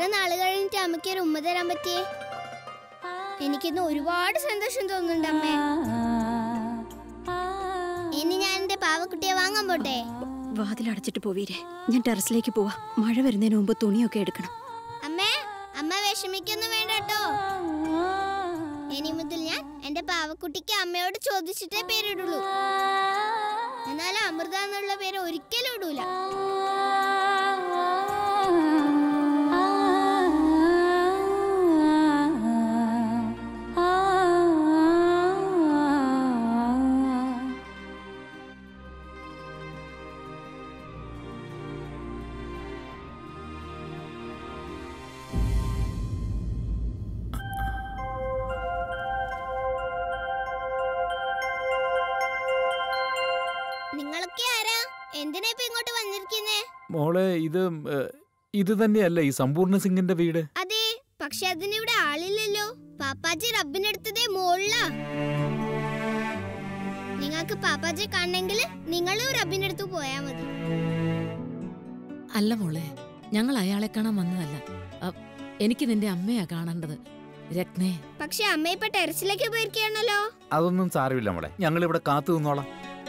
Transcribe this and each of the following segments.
നാള് കഴിഞ്ഞിട്ട് അമ്മയ്ക്ക് ഒരു ഉമ്മ തരാൻ പറ്റിയേ എനിക്കിന്ന് ഒരുപാട് സന്തോഷം തോന്നുന്നുണ്ട് അമ്മേ ഇനി ഞാൻ എന്റെ പാവക്കുട്ടിയെ വാങ്ങാൻ പോട്ടെ വാതിലടച്ചിട്ട് പോവീരെ ഞാൻ ടെറസിലേക്ക് പോവാ മഴ വരുന്നതിന് മുമ്പ് തുണിയൊക്കെ എടുക്കണം അമ്മേ അമ്മ വിഷമിക്കൊന്നും വേണ്ട കേട്ടോ ഇനി മുതൽ ഞാൻ എന്റെ പാവക്കുട്ടിക്ക് അമ്മയോട് ചോദിച്ചിട്ടേ പേരിടുള്ളൂ എന്നാൽ അമൃത എന്നുള്ള പേര് ഒരിക്കലും ഇടൂല നിങ്ങളൊക്കെ ആരാ എന്തിനാ ഇപ്പൊ ഇങ്ങോട്ട് വന്നിരിക്കുന്നേ മോളെ ഇത് ഏ, ഇത് തന്നെയല്ല ഈ സമ്പൂർണ്ണ സിംഗിന്റെ വീട് അതെ പക്ഷെ അതിനിവിടെ ആളില്ലല്ലോ പാപ്പാജി റബ്ബിനെടുത്തതേ മോളിലാ നിങ്ങൾക്ക് പാപ്പാജി കാണണമെങ്കിൽ നിങ്ങളും റബ്ബിനടുത്ത് പോയാ മതി അല്ല മോളെ ഞങ്ങൾ അയാളെ കാണാൻ വന്നതല്ല അ, എനിക്ക് നിന്റെ അമ്മയാ കാണേണ്ടത് രത്നേ പക്ഷെ അമ്മ ഇപ്പൊ ടെറസിലേക്ക് പോയിരിക്കുകയാണല്ലോ അതൊന്നും സാരമില്ല മോളെ ഞങ്ങൾ ഇവിടെ കാത്തു നിന്നോളാം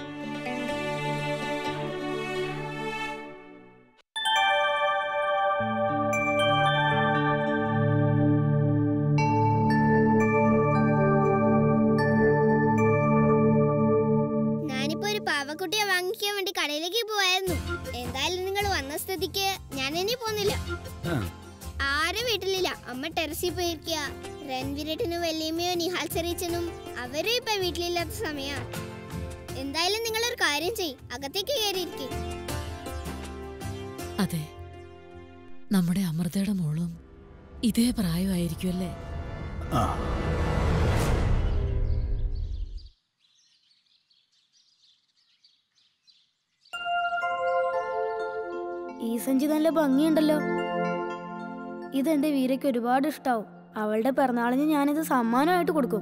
ഞാനിപ്പോ ഒരു പാവക്കുട്ടിയെ വാങ്ങിക്കാൻ വേണ്ടി കടയിലേക്ക് പോയായിരുന്നു എന്തായാലും നിങ്ങൾ വന്ന സ്ഥിതിക്ക് ഞാൻ ഇനി പോന്നില്ല ആ. ആരും വീട്ടിലില്ല അമ്മ ടെറസിൽ പോയിരിക്കുക രൺവീരേട്ടനും വല്യമ്മയോ നിഹാൽ ചെറിയച്ചനും അവരും ഇപ്പൊ വീട്ടിലില്ലാത്ത സമയാ എന്തായാലും നിങ്ങളൊരു കാര്യം ചെയ് അകത്തേക്ക് കയറിയിരിക്കും അതെ നമ്മുടെ അമൃതയുടെ മോളും ഇതേ പ്രായമായിരിക്കുമല്ലേ ആ ഈ സഞ്ചി നല്ല ഭംഗിയുണ്ടല്ലോ ഇതെന്റെ വീരയ്ക്ക് ഒരുപാട് ഇഷ്ടാവും അവളുടെ പിറന്നാളിന് ഞാനിത് സമ്മാനമായിട്ട് കൊടുക്കും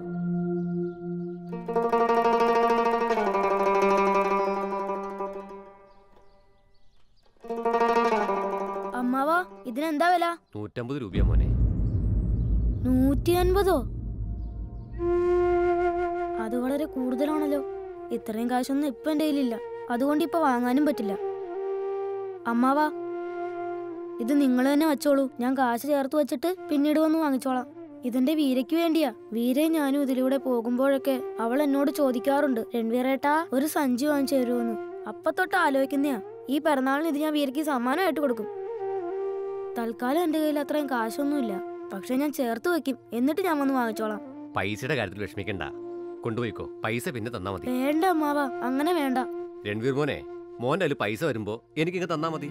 അമ്മാവാ ഇതിനെന്താ വില നൂറ്റമ്പത് രൂപയാ മോനെ നൂറ്റി അൻപതോ അത് വളരെ കൂടുതലാണല്ലോ ഇത്രയും കാശൊന്നും ഇപ്പൊ എന്റെ കയ്യിലില്ല അതുകൊണ്ട് ഇപ്പൊ വാങ്ങാനും പറ്റില്ല അമ്മാവാ ഇത് നിങ്ങൾ തന്നെ വെച്ചോളൂ ഞാൻ കാശ് ചേർത്ത് വെച്ചിട്ട് പിന്നീട് വന്ന് വാങ്ങിച്ചോളാം ഇതെന്റെ വീരയ്ക്ക് വേണ്ടിയാ വീരയും ഞാനും ഇതിലൂടെ പോകുമ്പോഴൊക്കെ അവൾ എന്നോട് ചോദിക്കാറുണ്ട് രൺവീറേട്ടാ ഒരു സഞ്ചി വാങ്ങിച്ചു തരുമെന്ന് അപ്പൊ തൊട്ട് ആലോചിക്കുന്നയാ ഈ പിറന്നാളിന് ഇത് ഞാൻ വീരയ്ക്ക് സമ്മാനമായിട്ട് കൊടുക്കും തൽക്കാലം എന്റെ കയ്യിൽ അത്രയും കാശൊന്നുമില്ല പക്ഷെ ഞാൻ ചേർത്ത് വെക്കും എന്നിട്ട് ഞാൻ വന്ന് വാങ്ങിച്ചോളാം പൈസയുടെ കാര്യത്തിൽ വിഷമിക്കണ്ട കൊണ്ടുപോയിക്കോ പൈസ പിന്നെ തന്നാ മതി വേണ്ട അമ്മാവ അങ്ങനെ വേണ്ട രൺവീർ മോനെ മോന്റെ അതിൽ പൈസ വരുമ്പോ എനിക്കിങ്ങ് തന്നാ മതി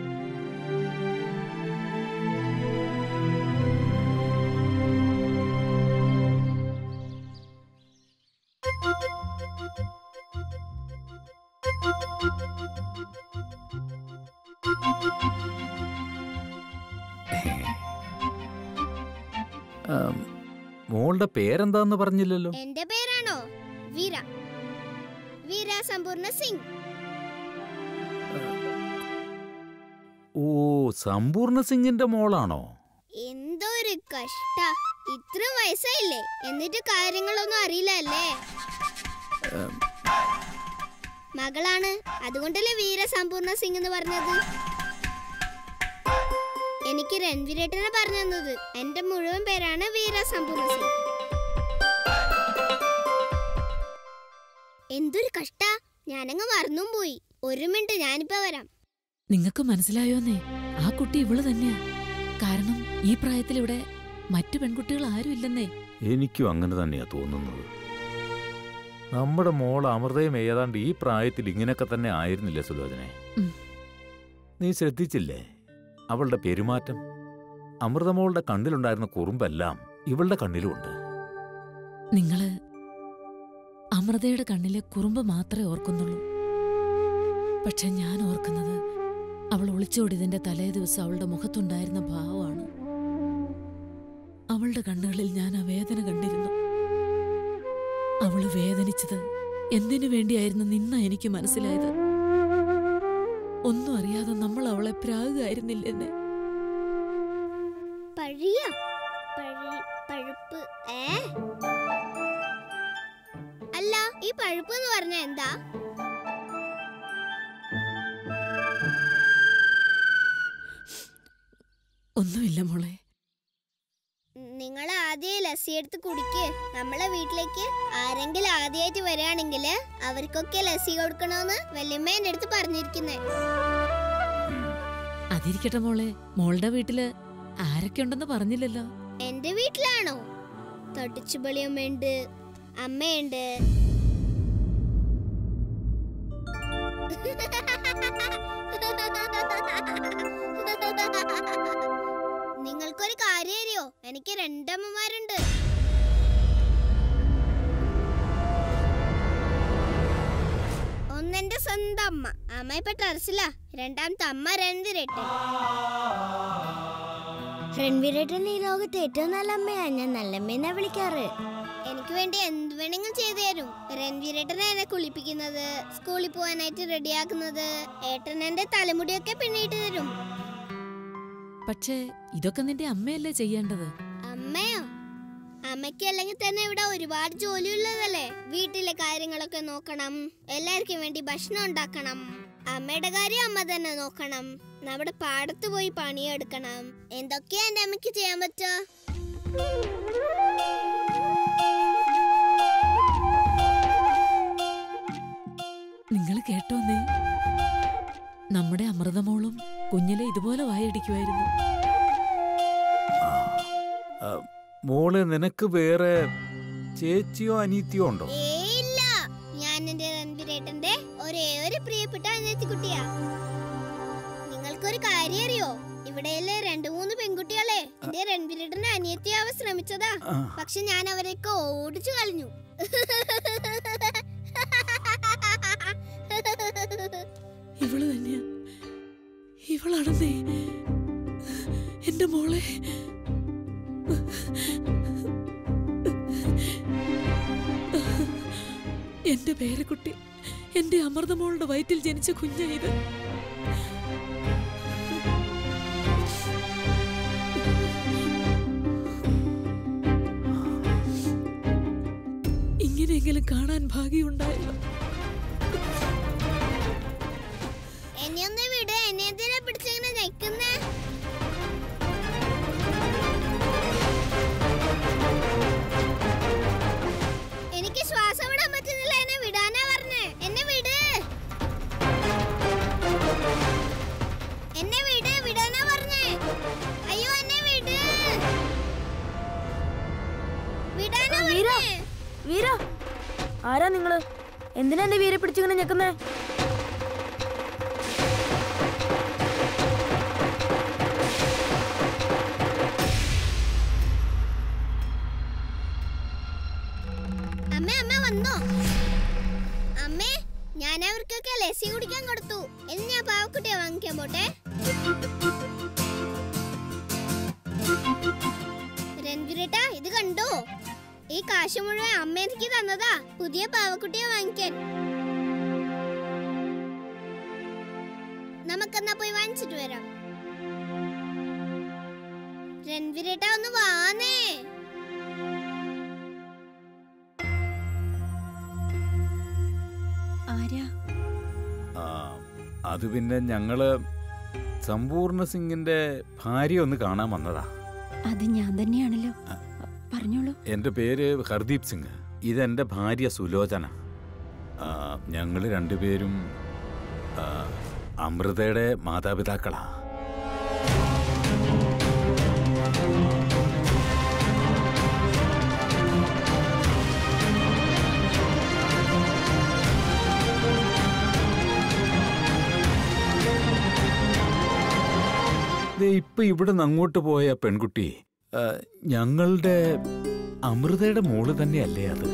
ആം, മോളുടെ പേരെന്താന്ന് പറഞ്ഞില്ലല്ലോ എന്റെ പേരാണോ വീര വീര സമ്പൂർണ്ണ സിംഗ് ഓ സമ്പൂർണ്ണ സിംഗിന്റെ മോളാണോ എന്തോ ഒരു കഷ്ട ഇത്ര വയസ്സായില്ലേ എന്നിട്ട് കാര്യങ്ങളൊന്നും അറിയില്ല അല്ലേ മകളാണ് അതുകൊണ്ടല്ലേ വീര സമ്പൂർണ്ണ സിംഗ് എന്ന് പറഞ്ഞത് എനിക്ക് രൺവീരേട്ടനെ പറഞ്ഞു തന്നത് എന്റെ മുഴുവൻ പേരാണ് വീര സമ്പൂർണ്ണ സിംഗ് എന്തൊരു കഷ്ട ഞാനങ്ങ് മറന്നും പോയി ഒരു മിനിറ്റ് ഞാനിപ്പോ വരാം നിങ്ങൾക്ക് മനസ്സിലായോന്നേ ആ കുട്ടി ഇവള് തന്നെയാ കാരണം ഈ പ്രായത്തിൽ ഇവിടെ മറ്റു പെൺകുട്ടികൾ ആരും ഇല്ലെന്നേ എനിക്കും അങ്ങനെ തന്നെയാ തോന്നുന്നത് നമ്മുടെ മോൾ അമൃതയും ഏതാണ്ട് ഈ പ്രായത്തിൽ ഇങ്ങനെയൊക്കെ തന്നെ ആയിരുന്നില്ല സുലോചനെ ഉം. നീ ശ്രദ്ധിച്ചില്ലേ അവളുടെ പെരുമാറ്റം അമൃതമോളുടെ കണ്ണിലുണ്ടായിരുന്ന കുറുമ്പെല്ലാം ഇവളുടെ കണ്ണിലുമുണ്ട് നിങ്ങള് അമൃതയുടെ കണ്ണിലെ കുറുമ്പ് മാത്രമേ ഓർക്കുന്നുള്ളൂ പക്ഷെ ഞാൻ ഓർക്കുന്നത് അവൾ ഒളിച്ചോടിയതിന്റെ തലേ ദിവസം അവളുടെ മുഖത്തുണ്ടായിരുന്ന ഭാവമാണ് അവളുടെ കണ്ണുകളിൽ ഞാൻ ആ വേദന കണ്ടിരുന്നു അവള് വേദനിച്ചത് എന്തിനു വേണ്ടിയായിരുന്നു നിന്ന എനിക്ക് മനസ്സിലായത് ഒന്നും അറിയാതെ നമ്മൾ അവളെ പ്രാകുകയായിരുന്നില്ലെന്നെ പഴിയ പഴി പഴുപ്പ് ഏ അല്ല ഈ പഴുപ്പ് എന്ന് പറഞ്ഞ എന്താ ഒന്നുമില്ല മോളെ നിങ്ങൾ ആദ്യം ലസ്സി എടുത്ത് കുടിക്ക് നമ്മളെ വീട്ടിലേക്ക് ആരെങ്കിലും ആദ്യമായിട്ട് വരികയാണെങ്കിൽ അവർക്കൊക്കെ ലസ്സി കൊടുക്കണമെന്ന് വല്യമ്മ എൻ്റെ അടുത്ത് പറഞ്ഞിരിക്കുന്നേ അതിരിക്കട്ടെ മോളെ മോളുടെ വീട്ടില് ആരൊക്കെ ഉണ്ടെന്ന് പറഞ്ഞില്ലല്ലോ എന്റെ വീട്ടിലാണോ തൊട്ടിച്ചുപളിയമ്മയുണ്ട് അമ്മയുണ്ട് നിങ്ങൾക്കൊരു കാര്യം അറിയോ എനിക്ക് രണ്ടമ്മമാരുണ്ട് ഒന്നെന്റെ സ്വന്തം അമ്മ അമ്മ ഇപ്പൊ ടെറസിലാ രണ്ടാമത്തെ അമ്മ രണ്ടിരട്ടെ രൺവീരേട്ടൻ ഈ ലോകത്ത് ഏറ്റവും നല്ല അമ്മയാ ഞാൻ നല്ലമ്മേന്നാ വിളിക്കാറ് എനിക്ക് വേണ്ടി എന്ത് വേണമെങ്കിലും ചെയ്തു തരും രൺവീരേട്ടനെ എന്നെ കുളിപ്പിക്കുന്നത് സ്കൂളിൽ പോകാനായിട്ട് റെഡിയാക്കുന്നത് ഏട്ടൻ എന്റെ തലമുടിയൊക്കെ പിന്നിട്ട് തരും പക്ഷേ ഇതൊക്കെ നിന്റെ അമ്മയല്ലേ ചെയ്യേണ്ടത് അമ്മയോ അമ്മയ്ക്ക് അല്ലെങ്കിൽ തന്നെ ഇവിടെ ഒരുപാട് ജോലിയുള്ളതല്ലേ വീട്ടിലെ കാര്യങ്ങളൊക്കെ നോക്കണം എല്ലാവർക്കും വേണ്ടി ഭക്ഷണം ഉണ്ടാക്കണം അമ്മയുടെ കാര്യം അമ്മ തന്നെ നോക്കണം നമ്മുടെ പാടത്ത് പോയി പണിയെടുക്കണം എന്തൊക്കെയാ എന്റെ അമ്മയ്ക്ക് ചെയ്യാൻ പറ്റുക നിങ്ങൾ കേട്ടോന്നേ നമ്മുടെ അമൃതമോളും കുഞ്ഞിലെ ഇതുപോലെ വായടിക്കുമായിരുന്നു ആ, മോളെ നിനക്ക് വേറെ ചേച്ചിയോ അനീത്തിയോ ഉണ്ടോ ഏയില്ല ഞാൻ എന്റെ രൺവീരേട്ടന്റെ ഒരേ ഒരു പ്രിയപ്പെട്ട അനിയത്തി കുട്ടിയാ നിങ്ങൾക്കൊരു കാര്യം അറിയോ ഇവിടെയല്ലേ രണ്ടു മൂന്ന് പെൺകുട്ടികളെ എന്റെ രൺവീരേട്ടന്റെ അനിയത്തിയാവാൻ ശ്രമിച്ചതാ ആ, പക്ഷെ ഞാൻ അവരെയൊക്കെ ഓടിച്ചു കളഞ്ഞു ഇവള് തന്നെയാ ഇവളാണെന്നേ എന്റെ മോളെ എന്റെ പേരക്കുട്ടി എന്റെ അമൃതമോളുടെ വയറ്റിൽ ജനിച്ച കുഞ്ഞാ ഇത് ഇങ്ങനെയെങ്കിലും കാണാൻ ഭാഗ്യമുണ്ടായല്ലോ എന്നെ ഒന്ന് വിട് എന്നെ എന്തിനാ പിടിച്ചിങ്ങനെ നിൽക്കുന്നേ എനിക്ക് ശ്വാസം വിടാൻ പറ്റുന്നില്ല എന്നെ വിടാനാ പറഞ്ഞേ എന്നെ വിട് എന്നെ വിട് വിടാനാ പറഞ്ഞേ അയ്യോ എന്നെ വിട് വിടാനാ വീര. പറഞ്ഞേ വീര ആരാ നിങ്ങള് എന്തിനാ എന്റെ വീരെ പിടിച്ചിങ്ങനെ ഞെക്കുന്നേ അമ്മ അമ്മ വന്നോ അമ്മേ ഞാൻ അവർക്കൊക്കെ ലസ്സി കുടിക്കാൻ കൊടുത്തു എന്ന് ഞാൻ പാവക്കുട്ടിയെ വാങ്ങിക്കാൻ പോട്ടെ രൺവീരേട്ടാ ഇത് കണ്ടോ ഈ കാശ് മുഴുവൻ അമ്മ എനിക്ക് തന്നതാ പുതിയ പാവക്കുട്ടിയെ വാങ്ങിക്കാൻ നമുക്കെന്നാ പോയി വാങ്ങിച്ചിട്ട് വരാം രൺവീരേട്ടാ ഒന്ന് വാന്നേ ആരാ ആ, അത് പിന്നെ ഞങ്ങള് സമ്പൂർണ്ണ സിംഗിന്റെ ഭാര്യ ഒന്ന് കാണാൻ വന്നതാ അത് ഞാൻ തന്നെയാണല്ലോ പറഞ്ഞോളൂ എൻ്റെ പേര് ഹർദീപ് സിംഗ് ഇതെൻ്റെ ഭാര്യ സുലോചന ആ, ഞങ്ങള് രണ്ടുപേരും ആ, അമൃതയുടെ മാതാപിതാക്കളാ ദേ ഇപ്പൊ ഇവിടുന്ന് അങ്ങോട്ട് പോയ പെൺകുട്ടി ആ, ഞങ്ങളുടെ അമൃതയുടെ മോള് തന്നെയല്ലേ അത്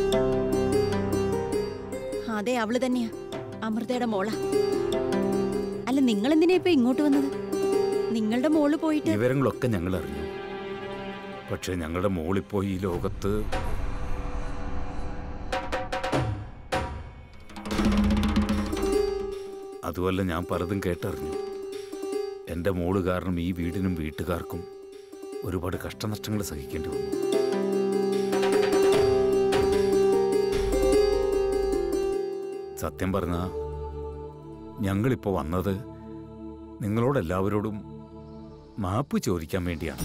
അതെ അവള് തന്നെയാ അമൃതയുടെ മോളാ അല്ല നിങ്ങൾ എന്തിനാ ഇപ്പൊ ഇങ്ങോട്ട് വന്നത് നിങ്ങളുടെ മോള് പോയിട്ട് വിവരങ്ങളൊക്കെ ഞങ്ങൾ അറിഞ്ഞു പക്ഷെ ഞങ്ങളുടെ മോളിപ്പോ ഈ ലോകത്ത് അതുമല്ല ഞാൻ പലതും കേട്ടറിഞ്ഞു എൻ്റെ മോള് കാരണം ഈ വീടിനും വീട്ടുകാർക്കും ഒരുപാട് കഷ്ടനഷ്ടങ്ങൾ സഹിക്കേണ്ടി വന്നു സത്യം പറഞ്ഞ ഞങ്ങളിപ്പോ വന്നത് നിങ്ങളോടെല്ലാവരോടും മാപ്പ് ചോദിക്കാൻ വേണ്ടിയാണ്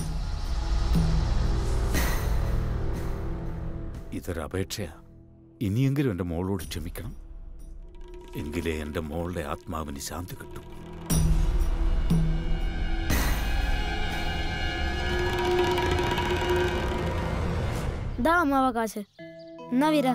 ഇതൊരപേക്ഷയാ ഇനിയെങ്കിലും എൻ്റെ മോളോട് ക്ഷമിക്കണം എങ്കിലേ എൻ്റെ മോളുടെ ആത്മാവിന് ശാന്തി കിട്ടും ദാ അമ്മാവ കാശ് എന്നാ വീര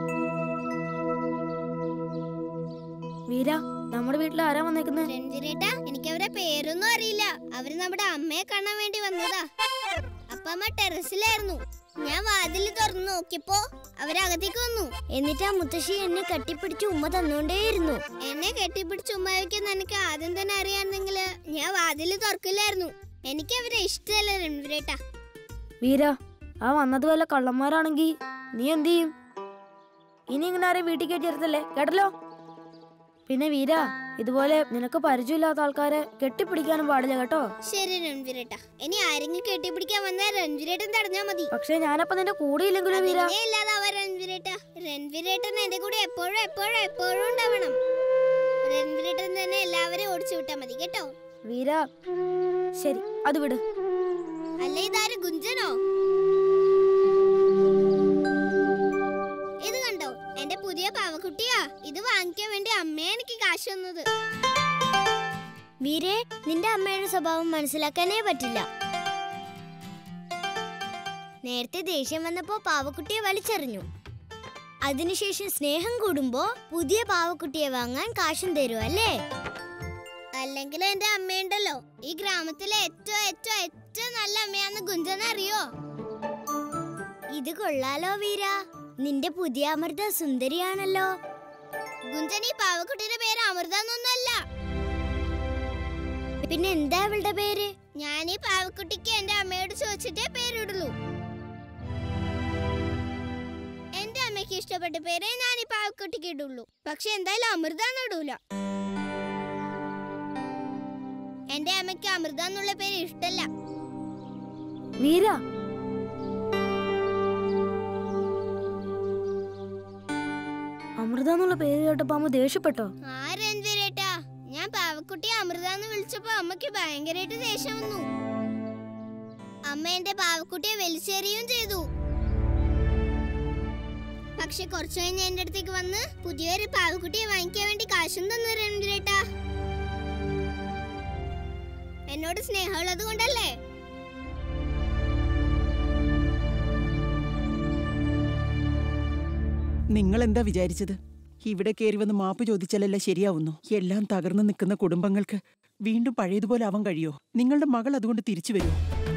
വീര നമ്മുടെ വീട്ടിൽ ആരാ വന്നേക്കുന്നത് രഞ്ജിനേട്ടാ എനിക്ക് അവരെ പേരൊന്നും അറിയില്ല അവര് നമ്മുടെ അമ്മയെ കാണാൻ വേണ്ടി വന്നതാ അപ്പമ്മ ടെറസിലായിരുന്നു ഞാൻ വാതിൽ തുറന്നു നോക്കിയപ്പോ അവരകത്തേക്ക് വന്നു എന്നിട്ട് ആ മുത്തശ്ശി എന്നെ കെട്ടിപ്പിടിച്ച് ഉമ്മ തന്നോണ്ടേയിരുന്നു എന്നെ കെട്ടിപ്പിടിച്ച് ഉമ്മ വയ്ക്കുന്ന എനിക്ക് ആദ്യം തന്നെ അറിയാമെങ്കിൽ ഞാൻ വാതിൽ തുറക്കില്ലായിരുന്നു എനിക്ക് അവരെ ഇഷ്ടമല്ല രൺവീരേട്ടാ വീര ആ വന്നത് വല്ല കള്ളന്മാരാണെങ്കി നീ എന്ത് ചെയ്യും ഇനി ഇങ്ങനെ ആരെയും വീട്ടിൽ കയറ്റി ചേർത്തല്ലേ കേട്ടല്ലോ പിന്നെ വീര ഇതുപോലെ നിനക്ക് പരിചയമില്ലാത്ത ആൾക്കാരെ കെട്ടിപ്പിടിക്കാനും പാടില്ല കേട്ടോ ശരി രൺവീരേട്ടാ ഇനി ആരെങ്കിലും കെട്ടിപ്പിടിക്കാൻ വന്നാൽ രൺവീരേട്ടൻ തടഞ്ഞാ മതി പക്ഷെ ഞാനപ്പോ നിന്റെ കൂടെ ഇല്ലെങ്കിലോ വീര അതിനെ ഇല്ലാതാവാ രൺവീരേട്ടാ രൺവീരേട്ടൻ എന്റെ കൂടെ എപ്പോഴും എപ്പോഴും എപ്പോഴും ഉണ്ടാവണം രൺവീരേട്ടൻ തന്നെ എല്ലാവരെയും ഓടിച്ചു വിട്ടാ മതി കേട്ടോ വീര ശരി അത് വിട് അല്ല ഇതാര് ഗുഞ്ചനോ ഇത് കണ്ടോ എന്റെ പുതിയ പാവക്കുട്ടിയാ ഇത് വാങ്ങിക്കാൻ വേണ്ടി അമ്മയെ എനിക്ക് കാശ് തന്നത് വീരേ നിന്റെ അമ്മയുടെ സ്വഭാവം മനസ്സിലാക്കാനേ പറ്റില്ല നേരത്തെ ദേഷ്യം വന്നപ്പോ പാവക്കുട്ടിയെ വലിച്ചെറിഞ്ഞു അതിനുശേഷം സ്നേഹം കൂടുമ്പോ പുതിയ പാവക്കുട്ടിയെ വാങ്ങാൻ കാശും തരും അല്ലേ അല്ലെങ്കിൽ എന്റെ അമ്മയുണ്ടല്ലോ ഈ ഗ്രാമത്തിലെ ഏറ്റവും ഏറ്റവും ഏറ്റവും നല്ല അമ്മയാന്ന് ഗുഞ്ചന അറിയോ ഇത് കൊള്ളാലോ വീര നിന്റെ പുതിയ അമൃത സുന്ദരിയാണല്ലോ ഗുഞ്ചൻ ഈ പാവക്കുട്ടിയുടെ പേര് അമൃത എന്നൊന്നല്ല പിന്നെ എന്താ അവളുടെ പേര് ഞാൻ ഈ പാവക്കുട്ടിക്ക് എന്റെ അമ്മയോട് ചോദിച്ചിട്ടേ പേരിടുള്ളൂ എന്റെ അമ്മയ്ക്ക് ഇഷ്ടപ്പെട്ട പേരേ ഞാൻ ഈ പാവക്കുട്ടിക്ക് ഇടുള്ളൂ പക്ഷെ എന്തായാലും അമൃത ഇടൂല എന്റെ അമ്മയ്ക്ക് അമൃത എന്നുള്ള പേര് ഇഷ്ടല്ല വീര അമൃത എന്നുള്ള പേര് കേട്ടപ്പോ അമ്മ ദേഷ്യപ്പെട്ടോ ആ രഞ്ജരേട്ടാ ഞാൻ പാവക്കുട്ടിയെ അമൃത എന്ന് വിളിച്ചപ്പോ അമ്മയ്ക്ക് ഭയങ്കരമായിട്ട് ദേഷ്യം വന്നു അമ്മ എന്റെ പാവക്കുട്ടിയെ വലിച്ചെറിയും ചെയ്തു പക്ഷെ കുറച്ചു കഴിഞ്ഞ് എന്റെ അടുത്തേക്ക് വന്ന് പുതിയൊരു പാവക്കുട്ടിയെ വാങ്ങിക്കാൻ വേണ്ടി കാശും തന്നു രഞ്ജരേട്ടാ എന്നോട് സ്നേഹമുള്ളത് കൊണ്ടല്ലേ നിങ്ങൾ എന്താ വിചാരിച്ചത് ഇവിടെ കയറി വന്ന് മാപ്പ് ചോദിച്ചാലല്ല ശരിയാവുന്നു എല്ലാം തകർന്നു നിൽക്കുന്ന കുടുംബങ്ങൾക്ക് വീണ്ടും പഴയതുപോലെ ആവാൻ കഴിയോ നിങ്ങളുടെ മകൾ അതുകൊണ്ട് തിരിച്ചു വരുമോ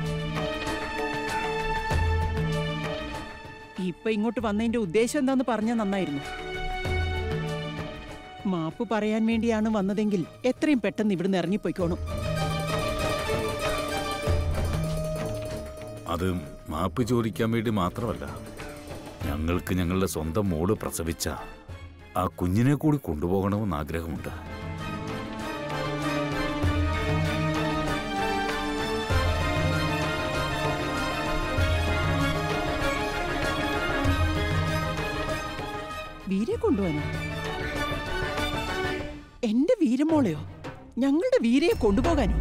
ഇപ്പൊ ഇങ്ങോട്ട് വന്നതിന്റെ ഉദ്ദേശം എന്താന്ന് പറഞ്ഞാൽ നന്നായിരുന്നു മാപ്പ് പറയാൻ വേണ്ടിയാണ് വന്നതെങ്കിൽ എത്രയും പെട്ടെന്ന് ഇവിടുന്ന് ഇറങ്ങിപ്പോയിക്കോണം അത് മാപ്പ് ചോദിക്കാൻ വേണ്ടി മാത്രമല്ല ഞങ്ങൾക്ക് ഞങ്ങളുടെ സ്വന്തം മോള് പ്രസവിച്ച ആ കുഞ്ഞിനെ കൂടി കൊണ്ടുപോകണമെന്ന് ആഗ്രഹമുണ്ട് വീരെ കൊണ്ടുപോകാനോ എന്റെ വീരമോളെയോ ഞങ്ങളുടെ വീരയെ കൊണ്ടുപോകാനോ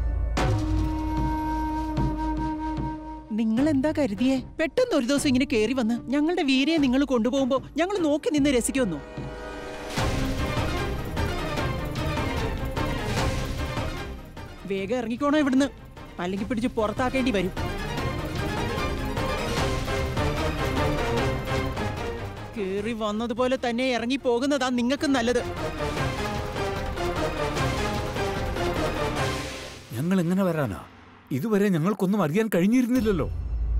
നിങ്ങൾ എന്താ കരുതിയേ പെട്ടെന്ന് ഒരു ദിവസം ഇങ്ങനെ കേറി വന്ന് ഞങ്ങളുടെ വീരയെ നിങ്ങൾ കൊണ്ടുപോകുമ്പോ ഞങ്ങൾ നോക്കി നിന്ന് രസിക്കുമെന്നോ വേഗം ഇറങ്ങിക്കോണോ ഇവിടുന്ന് അല്ലെങ്കിൽ പിടിച്ച് പുറത്താക്കേണ്ടി വരും കേറി വന്നതുപോലെ തന്നെ ഇറങ്ങി പോകുന്നതാ നിങ്ങൾക്ക് നല്ലത് ഞങ്ങൾ എങ്ങനെ വരാനാ ഇതുവരെ ഞങ്ങൾക്കൊന്നും അറിയാൻ കഴിഞ്ഞിരുന്നില്ലല്ലോ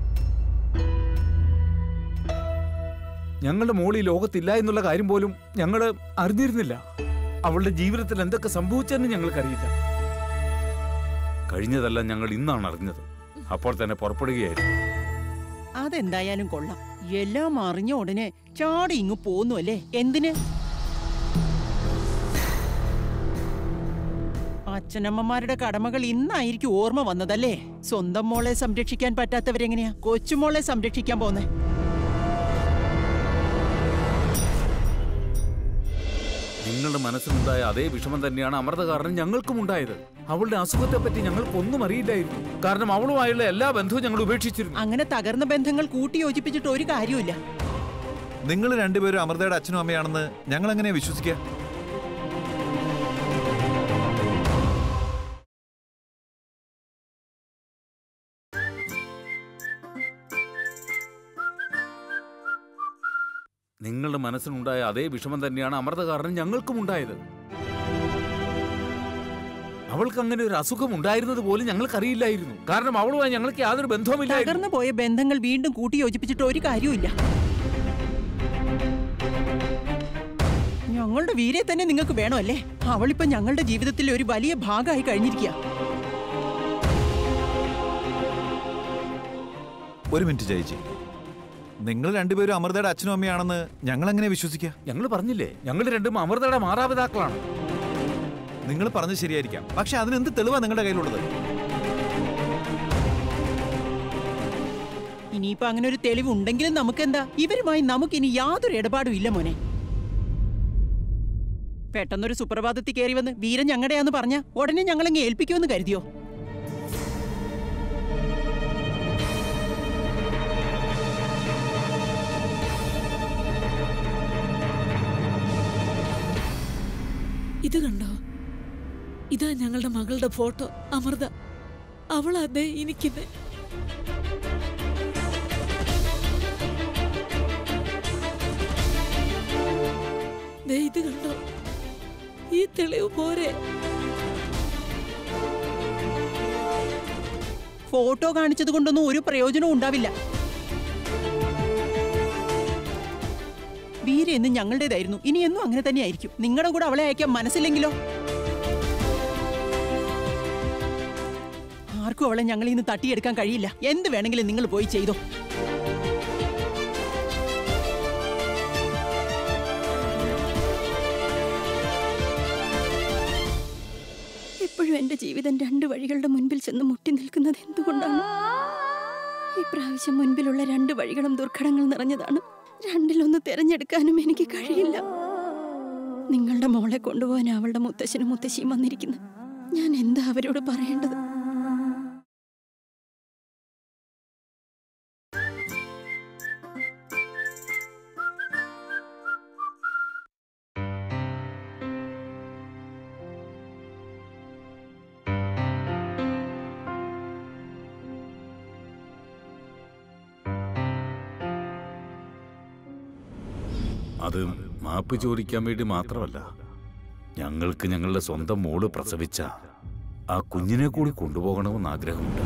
ഞങ്ങളുടെ മോൾ ഈ ലോകത്തില്ല എന്നുള്ള കാര്യം പോലും ഞങ്ങൾ അറിഞ്ഞിരുന്നില്ല അവളുടെ ജീവിതത്തിൽ എന്തൊക്കെ സംഭവിച്ചെന്ന് ഞങ്ങൾക്കറിയില്ല കഴിഞ്ഞതെല്ലാം ഞങ്ങൾ ഇന്നാണ് അറിഞ്ഞത് അപ്പോൾ തന്നെ പുറപ്പെടുകയായിരുന്നു അതെന്തായാലും കൊള്ളാം എല്ലാം അറിഞ്ഞ ഉടനെ ചാടി ഇങ്ങ് പോന്നു അല്ലേ എന്തിന് അച്ഛനമ്മമാരുടെ കടമകൾ ഇന്നായിരിക്കും ഓർമ്മ വന്നതല്ലേ സ്വന്തം മോളെ സംരക്ഷിക്കാൻ പറ്റാത്തവരെങ്ങനെയാ കൊച്ചുമോളെ സംരക്ഷിക്കാൻ പോന്നെ നിങ്ങളുടെ മനസ്സിലുണ്ടായ അതേ വിഷമം തന്നെയാണ് അമൃത കാരണം ഞങ്ങൾക്കും ഉണ്ടായത് അവളുടെ അസുഖത്തെ പറ്റി ഞങ്ങൾക്കൊന്നും അറിയില്ലായിരുന്നു കാരണം അവളുമായുള്ള എല്ലാ ബന്ധവും ഞങ്ങൾ ഉപേക്ഷിച്ചിരുന്നു അങ്ങനെ തകർന്ന ബന്ധങ്ങൾ കൂട്ടിയോജിപ്പിച്ചിട്ട് ഒരു കാര്യമില്ല നിങ്ങൾ രണ്ടുപേരും അമൃതയുടെ അച്ഛനും അമ്മയാണെന്ന് ഞങ്ങൾ എങ്ങനെയാ വിശ്വസിക്കുക നിങ്ങളുടെ മനസ്സിലുണ്ടായ അതേ വിഷമം തന്നെയാണ് അമൃത കാരണം ഞങ്ങൾക്കും ഉണ്ടായത് അവൾക്ക് അങ്ങനെ ഒരു അസുഖം ഉണ്ടായിരുന്നത് പോലും ഞങ്ങൾക്കറിയില്ലായിരുന്നു കാരണം അവളുമായി ഞങ്ങൾക്ക് യാതൊരു ബന്ധവുമില്ലായിരുന്നു തകർന്നു പോയ ബന്ധങ്ങൾ വീണ്ടും കൂട്ടിയോജിപ്പിച്ചിട്ട് ഒരു കാര്യമില്ല ഞങ്ങളുടെ വീരെ തന്നെ നിങ്ങൾക്ക് വേണമല്ലേ അവളിപ്പോ ഞങ്ങളുടെ ജീവിതത്തിൽ ഒരു വലിയ ഭാഗമായി കഴിഞ്ഞിരിക്കുക ഒരു മിനിറ്റ് ജയിച്ചി നിങ്ങൾ രണ്ടുപേരും അമൃതയുടെ അച്ഛനും അമ്മയാണെന്ന് ഞങ്ങൾ എങ്ങനെ വിശ്വസിക്കുക ഞങ്ങൾ പറഞ്ഞില്ലേ ഞങ്ങൾ രണ്ടും അമൃതയുടെ മാതാപിതാക്കളാണ് നിങ്ങൾ പറഞ്ഞത് ശരിയായിരിക്കാം പക്ഷെ അതിനെന്ത് തെളിവാ നിങ്ങളുടെ കയ്യിലുള്ളത് ഇനിയിപ്പോ അങ്ങനെ ഒരു തെളിവുണ്ടെങ്കിലും നമുക്കെന്താ ഇവരുമായി നമുക്കിനി യാതൊരു ഇടപാടും ഇല്ല മോനെ പെട്ടെന്നൊരു സുപ്രഭാതത്തിൽ കയറി വന്ന് വീരൻ ഞങ്ങളുടെയാന്ന് പറഞ്ഞ ഉടനെ ഞങ്ങളങ്ങ് ഏൽപ്പിക്കുമെന്ന് കരുതിയോ ഇത് കണ്ടോ ഇതാ ഞങ്ങളുടെ മകളുടെ ഫോട്ടോ അമൃത അവൾ അതെ എനിക്കിത് ദേ ഇത് കണ്ടോ ഈ തെളിവ് പോരെ ഫോട്ടോ കാണിച്ചത് കൊണ്ടൊന്നും ഒരു പ്രയോജനവും ഉണ്ടാവില്ല വീര എന്നും ഞങ്ങളുടേതായിരുന്നു ഇനി എന്നും അങ്ങനെ തന്നെയായിരിക്കും നിങ്ങളുടെ കൂടെ അവളെ അയക്കാൻ മനസ്സില്ലെങ്കിലോ ആർക്കും അവളെ ഞങ്ങളിൽ നിന്ന് തട്ടിയെടുക്കാൻ കഴിയില്ല എന്ത് വേണമെങ്കിലും നിങ്ങൾ പോയി ചെയ്തോ എപ്പോഴും എൻ്റെ ജീവിതം രണ്ട് വഴികളുടെ മുൻപിൽ ചെന്ന് മുട്ടി നിൽക്കുന്നത് എന്തുകൊണ്ടാണ് ഈ പ്രാവശ്യം മുൻപിലുള്ള രണ്ട് വഴികളും ദുർഘടങ്ങൾ നിറഞ്ഞതാണ് രണ്ടിലൊന്ന് തിരഞ്ഞെടുക്കാനും എനിക്ക് കഴിയില്ല നിങ്ങളുടെ മോളെ കൊണ്ടുപോകാൻ അവളുടെ മുത്തശ്ശനും മുത്തശ്ശിയും വന്നിരിക്കുന്നു ഞാൻ എന്താ അവരോട് പറയേണ്ടത് അത് മാപ്പ് ചോദിക്കാൻ വേണ്ടി മാത്രമല്ല ഞങ്ങൾക്ക് ഞങ്ങളുടെ സ്വന്തം മോള് പ്രസവിച്ച ആ കുഞ്ഞിനെ കൂടി കൊണ്ടുപോകണമെന്ന് ആഗ്രഹമുണ്ട്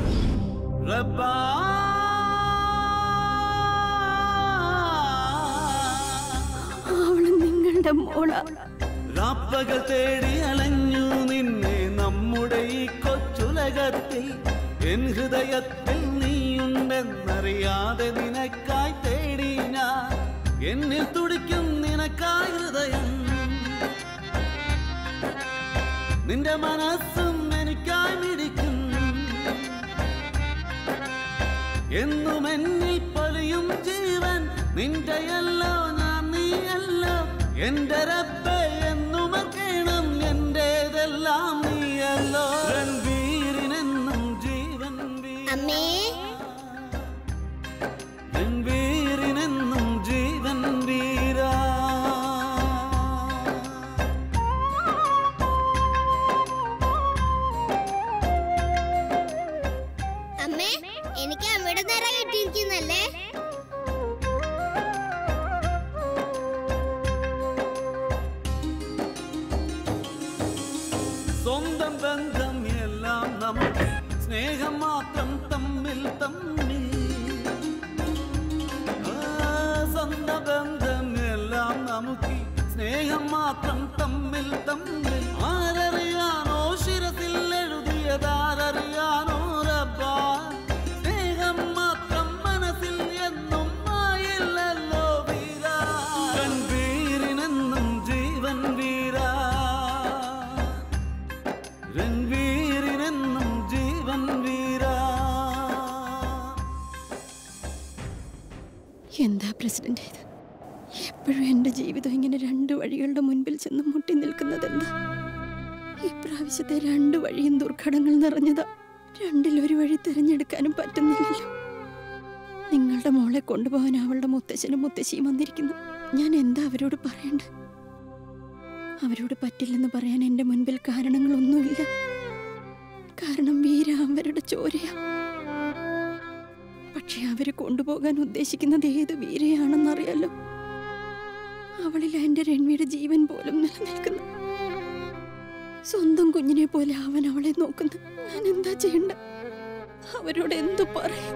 അവള് നിങ്ങളുടെ മോളാ രാപ്പകൽ തേടി അലഞ്ഞു നിന്നെ നമ്മുടെ ഈ കൊച്ചുലകത്തിൽ എൻ ഹൃദയത്തിൽ നീയുണ്ടെന്നറിയാതെ നിനക്കായി തേടി ഞാൻ എന്നിൽ തുടിക്കും നിനക്കായി ഹൃദയം നിന്റെ മനസ്സും എനിക്കായി മിടിക്കും എന്നും എന്നിൽ പൊലിയും ജീവൻ നിന്റെയല്ലോ ഞാൻ നീയല്ലോ എന്റെ റബ്ബെ എന്നും കേണം എന്റേതെല്ലാം നീയല്ലോ രൺവീരിനെന്നും ജീവൻ വീ- അമ്മേ രൺവീരിനെന്നും ജീവൻ വീരാ അമ്മേ എനിക്ക് അമ്മയുടെ നിറ കിട്ടിയിരിക്കുന്നല്ലേ സ്വന്തം ബന്ധം എല്ലാം നമുക്ക് സ്നേഹം മാത്രം തമ്മിൽ തമ്മിൽ ആ, സ്വന്തം ബന്ധം എല്ലാം നമുക്ക് സ്നേഹം മാത്രം തമ്മിൽ തമ്മിൽ ആരറിയാനോ ശിരസിൽ എഴുതിയതാരറിയാനോ റബ്ബാ സ്നേഹം മാത്രം മനസ്സിൽ എന്നും ആയില്ലല്ലോ വീരാ വീരിനെന്നും ജീവൻ വീരാ രൺവീർ എന്താ പ്രസിഡന്റ് ഇത് എപ്പോഴും എൻ്റെ ജീവിതം ഇങ്ങനെ രണ്ട് വഴികളുടെ മുൻപിൽ ചെന്ന് മുട്ടി നിൽക്കുന്നത് എന്താ ഇപ്രാവശ്യത്തെ രണ്ട് വഴിയും ദുർഘടങ്ങൾ നിറഞ്ഞതാ രണ്ടിലൊരു വഴി തിരഞ്ഞെടുക്കാനും പറ്റുന്നില്ലല്ലോ നിങ്ങളുടെ മോളെ കൊണ്ടുപോകാൻ അവളുടെ മുത്തശ്ശനും മുത്തശ്ശിയും വന്നിരിക്കുന്നു ഞാൻ എന്താ അവരോട് പറയണ്ടേ അവരോട് പറ്റില്ലെന്ന് പറയാൻ എൻ്റെ മുൻപിൽ കാരണങ്ങളൊന്നുമില്ല കാരണം വീര അവരുടെ ചോരയാ പക്ഷെ അവര് കൊണ്ടുപോകാൻ ഉദ്ദേശിക്കുന്നത് ഏത് വീരയാണെന്നറിയാലോ അവളിൽ എൻ്റെ രൺവിയുടെ ജീവൻ പോലും നിലനിൽക്കുന്നു സ്വന്തം കുഞ്ഞിനെ പോലെ അവൻ അവളെ നോക്കുന്നു ഞാൻ എന്താ ചെയ്യണ്ട അവരോട് എന്തു പറയും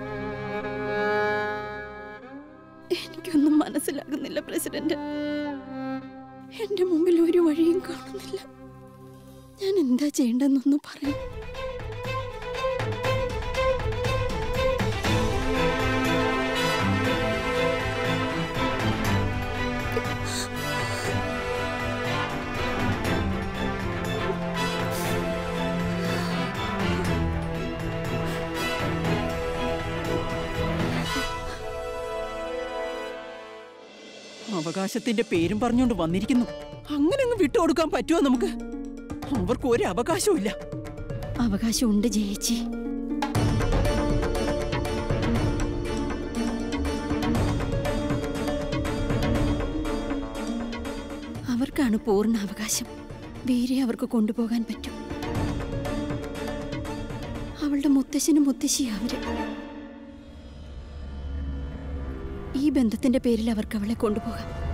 എനിക്കൊന്നും മനസ്സിലാകുന്നില്ല പ്രസിഡന്റ് എന്റെ മുമ്പിൽ ഒരു വഴിയും കാണുന്നില്ല ഞാൻ എന്താ ചെയ്യേണ്ടെന്നൊന്ന് പറയും അവകാശത്തിന്റെ പേരും പറഞ്ഞുകൊണ്ട് വന്നിരിക്കുന്നു അങ്ങനെ അങ്ങ് വിട്ടുകൊടുക്കാൻ പറ്റുമോ നമുക്ക് അവർക്ക് ഒരു അവകാശവും ഇല്ല അവകാശമുണ്ട് ജയിച്ചി അവർക്കാണ് പൂർണ്ണ അവകാശം വേറെ അവർക്ക് കൊണ്ടുപോകാൻ പറ്റും അവളുടെ മുത്തശ്ശനും മുത്തശ്ശിയാ അവര് ഈ ബന്ധത്തിന്റെ പേരിൽ അവർക്ക് അവളെ കൊണ്ടുപോകാം